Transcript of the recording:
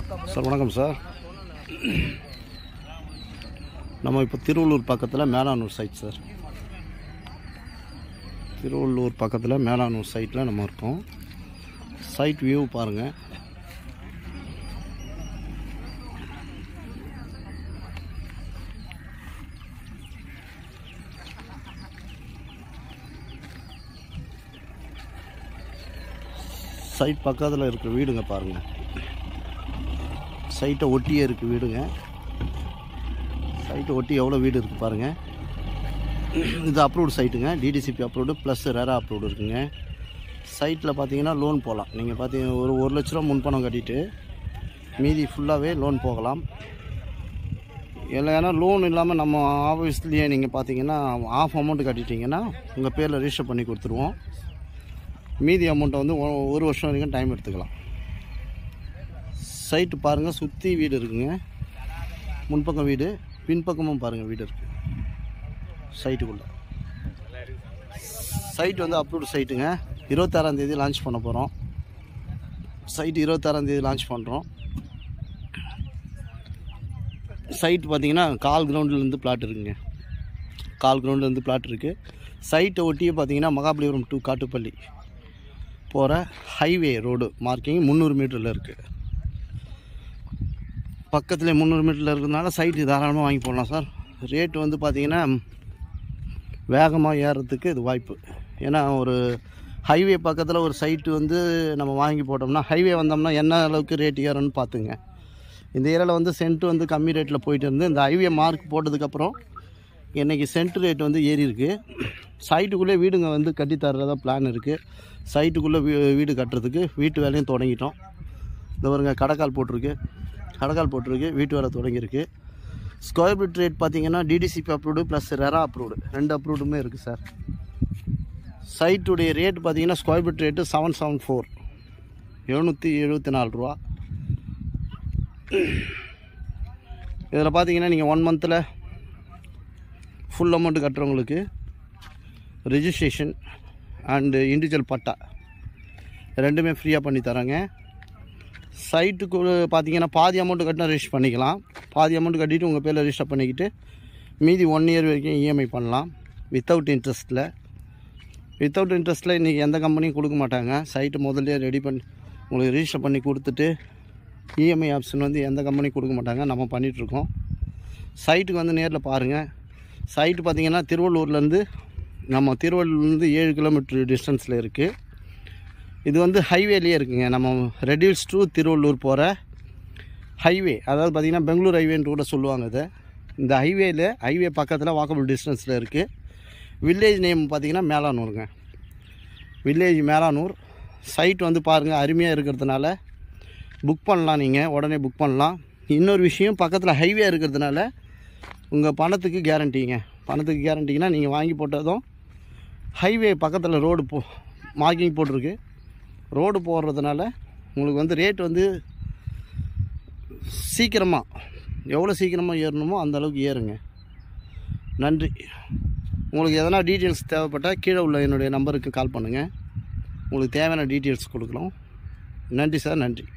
sir வணக்கம் sir நம்ம இப்போ திருவள்ளூர் பக்கத்தில் மேலானூர் சைட் சார் திருவள்ளூர் பக்கத்தில் மேலானூர் சைட்டில் நம்ம இருக்கோம் சைட் வியூ பாருங்கள் சைட் பக்கத்தில் இருக்கிற வீடுங்க பாருங்கள் சைட்டை ஒட்டியே இருக்குது வீடுங்க சைட்டை ஒட்டி எவ்வளோ வீடு இருக்குது பாருங்கள் இது அப்ரூவ்டு சைட்டுங்க DTCP approved plus RERA approved இருக்குங்க சைட்டில் பார்த்தீங்கன்னா லோன் போகலாம் நீங்கள் பார்த்தீங்க ஒரு ஒரு லட்ச ரூபா முன்பணம் கட்டிட்டு மீதி ஃபுல்லாகவே லோன் போகலாம் இல்லை ஏன்னா லோன் இல்லாமல் நம்ம ஆஃபீஸ்லேயே நீங்கள் பார்த்தீங்கன்னா ஆஃப் அமௌண்ட் கட்டிட்டீங்கன்னா உங்கள் பேரில் ரிஜிஸ்டர் பண்ணி கொடுத்துருவோம் மீதி அமௌண்ட்டை வந்து ஒ- ஒரு வருஷம் வரைக்கும் டைம் எடுத்துக்கலாம் சைட்டு பாருங்கள் சுற்றி வீடு இருக்குங்க முன்பக்கம் வீடு பின்பக்கமும் பாருங்கள் வீடு இருக்குது சைட்டுக்குள்ளே சைட் வந்து அப்ரூவ்டு சைட்டுங்க இருபத்தாறாம் தேதி லான்ச் பண்ண போகிறோம் சைட்டு இருபத்தாறாம் தேதி லான்ச் பண்ணுறோம் சைட் பார்த்தீங்கன்னா கால் கிரவுண்ட்லேருந்து பிளாட் இருக்குங்க கால் கிரவுண்ட்லேருந்து பிளாட் இருக்குது சைட்டை ஒட்டியே பார்த்தீங்கன்னா மகாபலிபுரம் டு காட்டுப்பள்ளி போகிற ஹைவே ரோடு மார்க்கிங் முந்நூறு மீட்டரில் இருக்குது பக்கத்தில் முந்நூறு மீட்டரில் இருக்கிறதுனால சைட்டு தாராளமாக வாங்கி போடலாம் சார் ரேட்டு வந்து பார்த்தீங்கன்னா வேகமாக ஏறுறதுக்கு இது வாய்ப்பு ஏன்னா ஒரு ஹைவே பக்கத்தில் ஒரு சைட்டு வந்து நம்ம வாங்கி போட்டோம்னா ஹைவே வந்தோம்னா என்ன அளவுக்கு ரேட் ஏறும்னு பார்த்துங்க இந்த ஏரியாவில் வந்து சென்ட் வந்து கம்மி ரேட்டில் போயிட்டு இருந்து இந்த ஹைவே மார்க் போட்டதுக்கப்புறம் இன்றைக்கி சென்ட் ரேட் வந்து ஏறி இருக்கு சைட்டுக்குள்ளே வீடுங்க வந்து கட்டி தர்றதா பிளான் இருக்குது சைட்டுக்குள்ளே வீ வீடு கட்டுறதுக்கு வீட்டு வேலையும் தொடங்கிட்டோம் இந்த பாருங்க கடைக்கால் போட்டிருக்கு கடைக்கால் போட்டிருக்கு வீட்டு வேலை தொடங்கியிருக்கு ஸ்கொயர் ஃபீட் ரேட் பார்த்தீங்கன்னா DTCP approved plus RERA approved ரெண்டு அப்ரூவ்டுமே இருக்குது சார் சைட்டுடைய ரேட் பார்த்தீங்கன்னா square feet rate seven seven four எழுநூற்றி எழுபத்தி நாலு ரூபா இதில் பார்த்தீங்கன்னா நீங்கள் ஒன் மந்தில் ஃபுல் அமௌண்ட் கட்டுறவங்களுக்கு ரெஜிஸ்ட்ரேஷன் அண்டு இண்டிவிஜுவல் பட்டா ரெண்டுமே ஃப்ரீயாக பண்ணி தராங்க சைட்டுக்கு பார்த்தீங்கன்னா பாதி அமௌண்ட் கட்டினா ரெஜிஸ்டர் பண்ணிக்கலாம் பாதி அமௌண்ட் கட்டிட்டு உங்கள் பேரில் ரெஜிஸ்டர் பண்ணிக்கிட்டு மீதி ஒன் இயர் வரைக்கும் இஎம்ஐ பண்ணலாம் வித்தவுட் இன்ட்ரெஸ்ட்டில் வித்தவுட் இன்ட்ரெஸ்ட்டில் இன்றைக்கி எந்த கம்பெனியும் கொடுக்க மாட்டாங்க சைட்டு முதல்ல ரெடி பண்ணி உங்களுக்கு ரெஜிஸ்டர் பண்ணி கொடுத்துட்டு இஎம்ஐ ஆப்ஷன் வந்து எந்த கம்பெனியும் கொடுக்க மாட்டாங்க நம்ம பண்ணிகிட்ருக்கோம் சைட்டுக்கு வந்து நேரில் பாருங்கள் சைட்டு பார்த்தீங்கன்னா திருவள்ளூர்லேருந்து நம்ம திருவள்ளூர்லேருந்து ஏழு கிலோமீட்டர் டிஸ்டன்ஸில் இருக்குது இது வந்து ஹைவேலேயே இருக்குங்க நம்ம ரெடியூஸ் டு திருவள்ளூர் போகிற ஹைவே அதாவது பார்த்திங்கன்னா பெங்களூர் ஹைவேன்னு கூட சொல்லுவாங்க இதை இந்த ஹைவேல ஹைவே பக்கத்தில் வாக்கபிள் டிஸ்டன்ஸில் இருக்குது வில்லேஜ் நேம் பார்த்திங்கன்னா மேலானூருங்க வில்லேஜ் மேலானூர் சைட் வந்து பாருங்கள் அருமையாக இருக்கிறதுனால புக் பண்ணலாம் நீங்கள் உடனே புக் பண்ணலாம் இன்னொரு விஷயம் பக்கத்தில் ஹைவே இருக்கிறதுனால உங்கள் பணத்துக்கு கேரண்டிங்க பணத்துக்கு கேரண்டிங்கன்னா நீங்கள் வாங்கி போட்டதும் ஹைவே பக்கத்தில் ரோடு போ மார்க்கிங் போட்டிருக்கு ரோடு போடுறதுனால உங்களுக்கு வந்து ரேட் வந்து சீக்கிரமாக எவ்வளோ சீக்கிரமாக ஏறணுமோ அந்த அளவுக்கு ஏறுங்க நன்றி உங்களுக்கு எதனா டீட்டெயில்ஸ் தேவைப்பட்டால் கீழே உள்ள என்னுடைய நம்பருக்கு கால் பண்ணுங்கள் உங்களுக்கு தேவையான டீட்டெயில்ஸ் கொடுக்குறோம் நன்றி சார் நன்றி